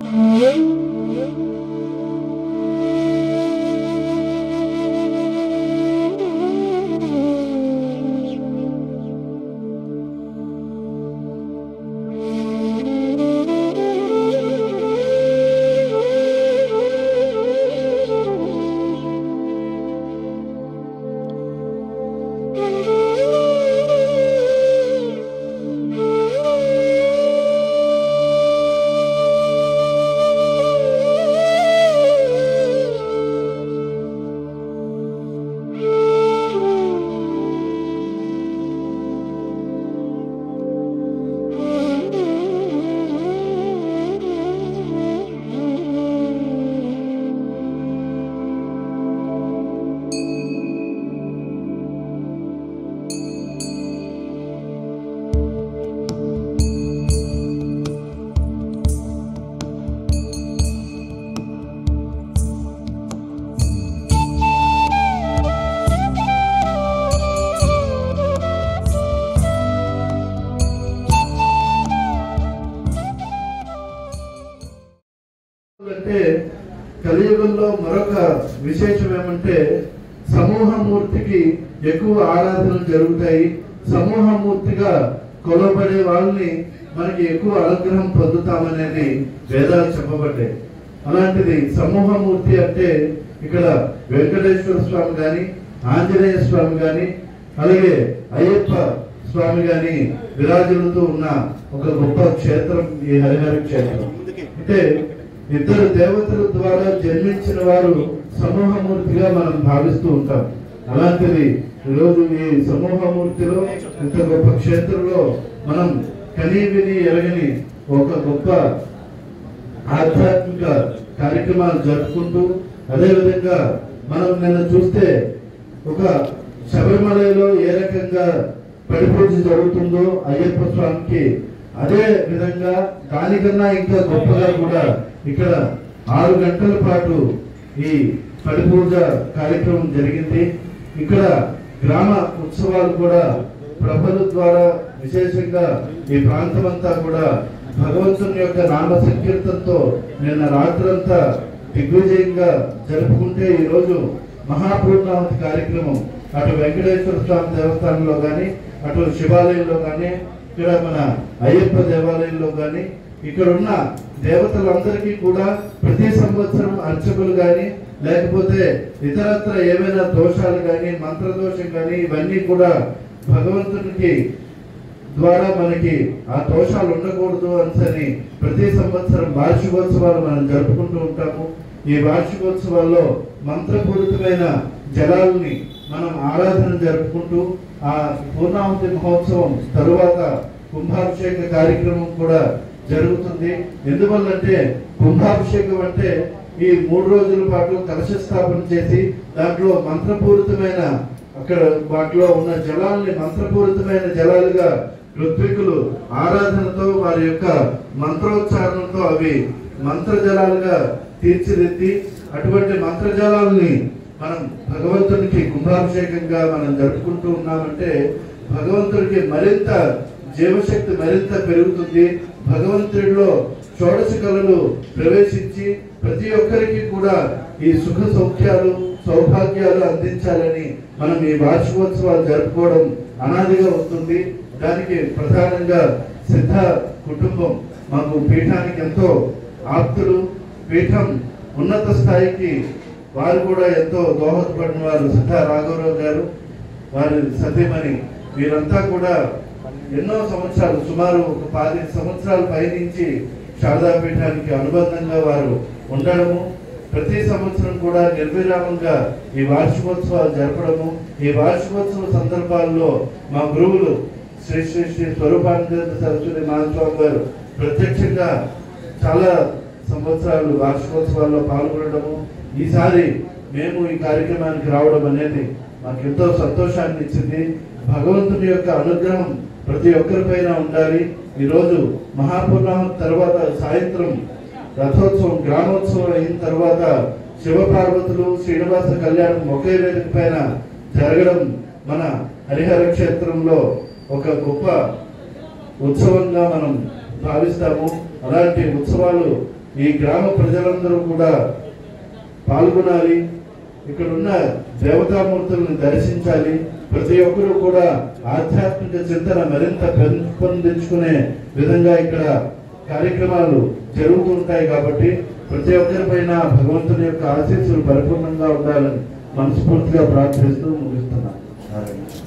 అంటే కలియుగంలో మరొక విశేషం ఏమంటే సమూహమూర్తికి ఎక్కువ ఆరాధనలు జరుగుతాయి సమూహమూర్తిగా కొలబడే వాళ్ళని మనకి ఎక్కువ అనుగ్రహం పొందుతామనేది వేదాలు చెప్పబడ్డాయి అలాంటిది సమూహమూర్తి అంటే ఇక్కడ వెంకటేశ్వర స్వామి గాని ఆంజనేయ స్వామి గాని అలాగే అయ్యప్ప స్వామి గాని విరాజులతో ఉన్న ఒక గొప్ప క్షేత్రం ఈ హరిహర క్షేత్రం అంటే ఇద్దరు దేవతల ద్వారా జన్మించిన వారు సమూహమూర్తిగా మనం భావిస్తూ ఉంటాం అలాంటిది ఈరోజు ఈ సమూహమూర్తిలో ఇంత గొప్ప క్షేత్రంలో మనం కనీ విని ఎరగని ఒక గొప్ప ఆధ్యాత్మిక కార్యక్రమాలు జరుపుకుంటూ అదేవిధంగా మనం నిన్న చూస్తే ఒక శబరిమలలో ఏ రకంగా పడిపూజ జరుగుతుందో అయ్యప్ప స్వామికి అదే విధంగా దానికన్నా ఇంకా గొప్పగా కూడా ఇక్కడ ఆరు గంటల పాటు ఈ పడిపూజ కార్యక్రమం జరిగింది ఇక్కడ గ్రామ ఉత్సవాలు కూడా ప్రభల ద్వారా విశేషంగా ఈ ప్రాంతం అంతా కూడా భగవంతుని యొక్క నామ సంకీర్తనతో నిన్న రాత్రంతా దిగ్విజయంగా జరుపుకుంటే ఈ రోజు మహాపూర్ణావతి కార్యక్రమం అటు వెంకటేశ్వర స్వామి దేవస్థానంలో కానీ అటు శివాలయంలో కానీ ఇక్కడ మన అయ్యప్ప దేవాలయంలో కానీ ఇక్కడ ఉన్న దేవతలందరికీ కూడా ప్రతి సంవత్సరం అర్చకులు కానీ లేకపోతే ఇతరత్ర ఏమైనా దోషాలు కానీ మంత్రదోషం కానీ ఇవన్నీ కూడా భగవంతునికి ద్వారా మనకి ఆ దోషాలు ఉండకూడదు అని ప్రతి సంవత్సరం వార్షికోత్సవాలు మనం జరుపుకుంటూ ఉంటాము ఈ వార్షికోత్సవాల్లో మంత్రపూరితమైన జలాలని మనం ఆరాధన జరుపుకుంటూ ఆ పూర్ణాహుతి మహోత్సవం తరువాత కుంభాభిషేక కార్యక్రమం కూడా జరుగుతుంది ఎందువల్లంటే కుంభాభిషేకం అంటే ఈ మూడు రోజుల పాటు కలశ స్థాపన చేసి దాంట్లో మంత్రపూరితమైన అక్కడ వాటిలో ఉన్న జలాల్ని మంత్రపూరితమైన జలాలుగా ఋత్వికులు ఆరాధనతో వారి యొక్క మంత్రోచ్చారణతో అవి మంత్ర జలాలుగా తీర్చిదిద్ది అటువంటి మంత్ర జలాలని మనం భగవంతునికి కుంభాభిషేకంగా మనం జరుపుకుంటూ ఉన్నామంటే భగవంతుడికి మరింత జీవశక్తి మరింత పెరుగుతుంది భగవంతుడిలో షోడశ కళలు ప్రవేశించి ప్రతి ఒక్కరికి కూడా ఈ సుఖ సౌఖ్యాలు సౌభాగ్యాలు అందించాలని మనం ఈ వార్షికోత్సవాలు జరుపుకోవడం అనాదిగా వస్తుంది దానికి ప్రధానంగా సిద్ధ కుటుంబం మాకు పీఠానికి ఎంతో ఆప్తులు పీఠం ఉన్నత స్థాయికి వారు కూడా ఎంతో దోహదపడిన వారు సిద్ధ రాఘవరావు గారు వారి సతీమణి వీరంతా కూడా ఎన్నో సంవత్సరాలు సుమారు ఒక పది సంవత్సరాల పైనుంచి శారదాపీఠానికి అనుబంధంగా వారు ఉండడము ప్రతి సంవత్సరం కూడా నిర్విరామంగా ఈ వార్షికోత్సవాలు జరపడము ఈ వార్షికోత్సవ సందర్భాల్లో మా గురువులు శ్రీ శ్రీ శ్రీ స్వరూపానంద సరస్వతి మహాస్వామి గారు ప్రత్యక్షంగా చాలా సంవత్సరాలు వార్షికోత్సవాల్లో పాల్గొనడము ఈసారి మేము ఈ కార్యక్రమానికి రావడం అనేది మాకు ఎంతో సంతోషాన్ని ఇచ్చింది భగవంతుని యొక్క అనుగ్రహం ప్రతి ఒక్కరిపైన ఉండాలి ఈరోజు మహాపూర్ణాహం తర్వాత సాయంత్రం రథోత్సవం గ్రామోత్సవం అయిన తర్వాత శివపార్వతులు శ్రీనివాస కళ్యాణం ఒకే వేదిక పైన జరగడం మన హరిహర క్షేత్రంలో ఒక గొప్ప ఉత్సవంగా మనం భావిస్తాము అలాంటి ఉత్సవాలు ఈ గ్రామ ప్రజలందరూ కూడా పాల్గొనాలి ఇక్కడ ఉన్న దేవతామూర్తులను దర్శించాలి ప్రతి ఒక్కరూ కూడా ఆధ్యాత్మిక చింతన మరింత పెంపొందించుకునే విధంగా ఇక్కడ కార్యక్రమాలు జరుగుతుంటాయి కాబట్టి ప్రతి ఒక్కరిపైన భగవంతుని యొక్క ఆశీస్సులు పరిపూర్ణంగా ఉండాలని మనస్ఫూర్తిగా ప్రార్థిస్తూ ముగిస్తున్నాను